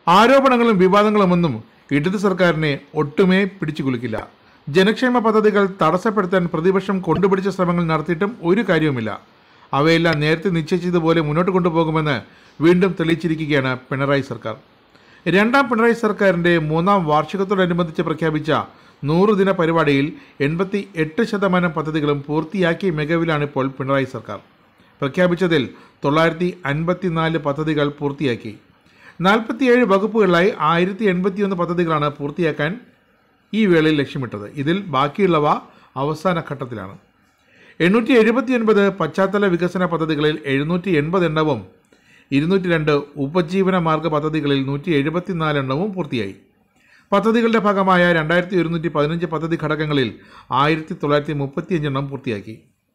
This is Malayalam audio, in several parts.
ആരോപണങ്ങളും വിവാദങ്ങളുമൊന്നും ഇടത് സർക്കാരിനെ ഒട്ടുമേ പിടിച്ചു കുലുക്കില്ല ജനക്ഷേമ പദ്ധതികൾ തടസ്സപ്പെടുത്താൻ പ്രതിപക്ഷം കൊണ്ടുപിടിച്ച ശ്രമങ്ങൾ നടത്തിയിട്ടും ഒരു കാര്യവുമില്ല അവയെല്ലാം നേരത്തെ നിശ്ചയിച്ചതുപോലെ മുന്നോട്ട് കൊണ്ടുപോകുമെന്ന് വീണ്ടും തെളിയിച്ചിരിക്കുകയാണ് പിണറായി സർക്കാർ രണ്ടാം പിണറായി സർക്കാരിന്റെ മൂന്നാം വാർഷികത്തോടനുബന്ധിച്ച് പ്രഖ്യാപിച്ച നൂറ് ദിന പരിപാടിയിൽ എൺപത്തി എട്ട് ശതമാനം പദ്ധതികളും പൂർത്തിയാക്കിയ മികവിലാണ് ഇപ്പോൾ പിണറായി സർക്കാർ പ്രഖ്യാപിച്ചതിൽ തൊള്ളായിരത്തി അൻപത്തിനാല് പദ്ധതികൾ പൂർത്തിയാക്കി നാൽപ്പത്തിയേഴ് വകുപ്പുകളിലായി ആയിരത്തി എൺപത്തിയൊന്ന് പദ്ധതികളാണ് പൂർത്തിയാക്കാൻ ഈ വേളയിൽ ലക്ഷ്യമിട്ടത് ഇതിൽ ബാക്കിയുള്ളവ അവസാന ഘട്ടത്തിലാണ് എണ്ണൂറ്റി എഴുപത്തിയൊൻപത് പശ്ചാത്തല വികസന പദ്ധതികളിൽ എഴുന്നൂറ്റി എൺപത് എണ്ണവും ഇരുന്നൂറ്റി രണ്ട് ഉപജീവന മാർഗ പദ്ധതികളിൽ നൂറ്റി എഴുപത്തിനാല് എണ്ണവും പൂർത്തിയായി പദ്ധതികളുടെ ഭാഗമായ രണ്ടായിരത്തി ഒരുന്നൂറ്റി പതിനഞ്ച് പദ്ധതി ഘടകങ്ങളിൽ ആയിരത്തി തൊള്ളായിരത്തി മുപ്പത്തിയഞ്ച് എണ്ണം പൂർത്തിയാക്കി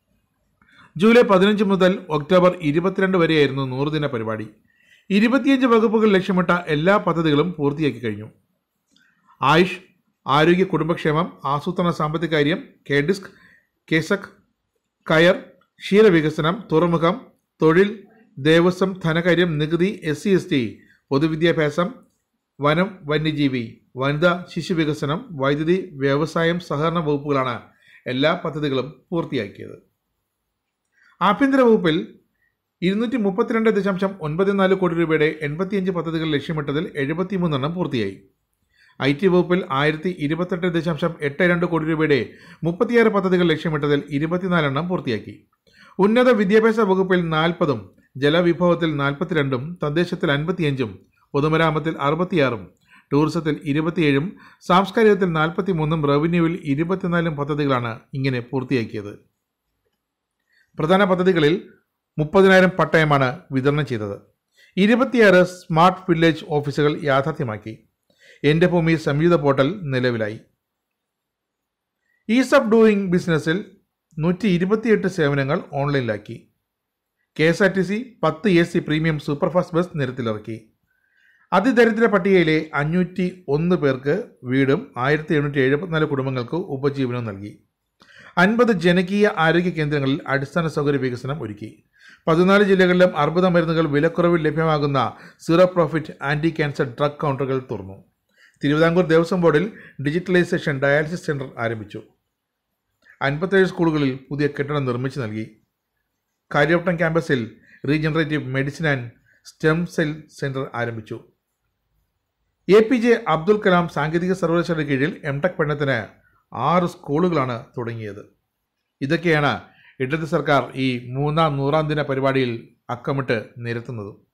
ജൂലൈ പതിനഞ്ച് മുതൽ ഒക്ടോബർ ഇരുപത്തിരണ്ട് വരെയായിരുന്നു നൂറുദിന പരിപാടി ഇരുപത്തിയഞ്ച് വകുപ്പുകൾ ലക്ഷ്യമിട്ട എല്ലാ പദ്ധതികളും പൂർത്തിയാക്കി കഴിഞ്ഞു ആയുഷ് ആരോഗ്യ കുടുംബക്ഷേമം ആസൂത്രണ സാമ്പത്തികാര്യം കെ ഡിസ്ക് കേസക് കയർ ക്ഷീരവികസനം തുറമുഖം തൊഴിൽ ദേവസ്വം ധനകാര്യം നികുതി എസ് സി എസ് ടി പൊതുവിദ്യാഭ്യാസം വനം വന്യജീവി വനിതാ ശിശു വികസനം വൈദ്യുതി വ്യവസായം സഹകരണ വകുപ്പുകളാണ് എല്ലാ പദ്ധതികളും പൂർത്തിയാക്കിയത് ആഭ്യന്തര വകുപ്പിൽ ഇരുന്നൂറ്റി മുപ്പത്തിരണ്ട് ദശാംശം ഒൻപത് നാല് കോടി രൂപയുടെ എൺപത്തിയഞ്ച് പദ്ധതികൾ ലക്ഷ്യമിട്ടതിൽ എഴുപത്തിമൂന്നെണ്ണം പൂർത്തിയായി ഐ ടി വകുപ്പിൽ ആയിരത്തി ഇരുപത്തെട്ട് ദശാംശം എട്ട് രണ്ട് കോടി രൂപയുടെ മുപ്പത്തിയാറ് പദ്ധതികൾ ലക്ഷ്യമിട്ടതിൽ ഇരുപത്തിനാലെണ്ണം പൂർത്തിയാക്കി ഉന്നത വിദ്യാഭ്യാസ വകുപ്പിൽ നാൽപ്പതും ജലവിഭവത്തിൽ നാൽപ്പത്തിരണ്ടും തദ്ദേശത്തിൽ അൻപത്തിയഞ്ചും പൊതുമരാമത്തിൽ അറുപത്തിയാറും ടൂറിസത്തിൽ ഇരുപത്തിയേഴും സാംസ്കാരികത്തിൽ നാൽപ്പത്തിമൂന്നും റവന്യൂവിൽ ഇരുപത്തിനാലും പദ്ധതികളാണ് ഇങ്ങനെ പൂർത്തിയാക്കിയത് പ്രധാന പദ്ധതികളിൽ മുപ്പതിനായിരം പട്ടയമാണ് വിതരണം ചെയ്തത് ഇരുപത്തിയാറ് സ്മാർട്ട് വില്ലേജ് ഓഫീസുകൾ യാഥാർത്ഥ്യമാക്കി എൻ്റെ ഭൂമി സംയുക്ത പോർട്ടൽ നിലവിലായി ഈസ് ഓഫ് ഡൂയിങ് ബിസിനസ്സിൽ നൂറ്റി ഇരുപത്തിയെട്ട് സേവനങ്ങൾ ഓൺലൈനിലാക്കി K S R T C പത്ത് A C premium superfast bus നിരത്തിലിറക്കി അതിദരിദ്ര പട്ടികയിലെ അഞ്ഞൂറ്റി ഒന്ന് പേർക്ക് വീടും ആയിരത്തി എണ്ണൂറ്റി എഴുപത്തിനാല് കുടുംബങ്ങൾക്ക് ഉപജീവനവും നൽകി അൻപത് ജനകീയ ആരോഗ്യ കേന്ദ്രങ്ങളിൽ അടിസ്ഥാന സൗകര്യ വികസനം ഒരുക്കി പതിനാല് ജില്ലകളിലും അർബുദ മരുന്നുകൾ വിലക്കുറവിൽ ലഭ്യമാകുന്ന zero profit anti cancer drug കൗണ്ടറുകൾ തുറന്നു തിരുവിതാംകൂർ ദേവസ്വം ബോർഡിൽ ഡിജിറ്റലൈസേഷൻ ഡയാലിസിസ് സെന്റർ ആരംഭിച്ചു അൻപത്തേഴ് സ്കൂളുകളിൽ പുതിയ കെട്ടിടം നിർമ്മിച്ചു നൽകി കാര്യവട്ടം ക്യാമ്പസിൽ regenerative medicine and stem cell centre ആരംഭിച്ചു A P J Abdul Kalam സാങ്കേതിക സർവകലാശാലയുടെ കീഴിൽ എം ടെക് പഠനത്തിന് ആറ് സ്കൂളുകളാണ് തുടങ്ങിയത് ഇതൊക്കെയാണ് ഇടത് സർക്കാർ ഈ മൂന്നാം നൂറാം ദിന പരിപാടിയിൽ അക്കമിട്ട് നിരത്തുന്നത്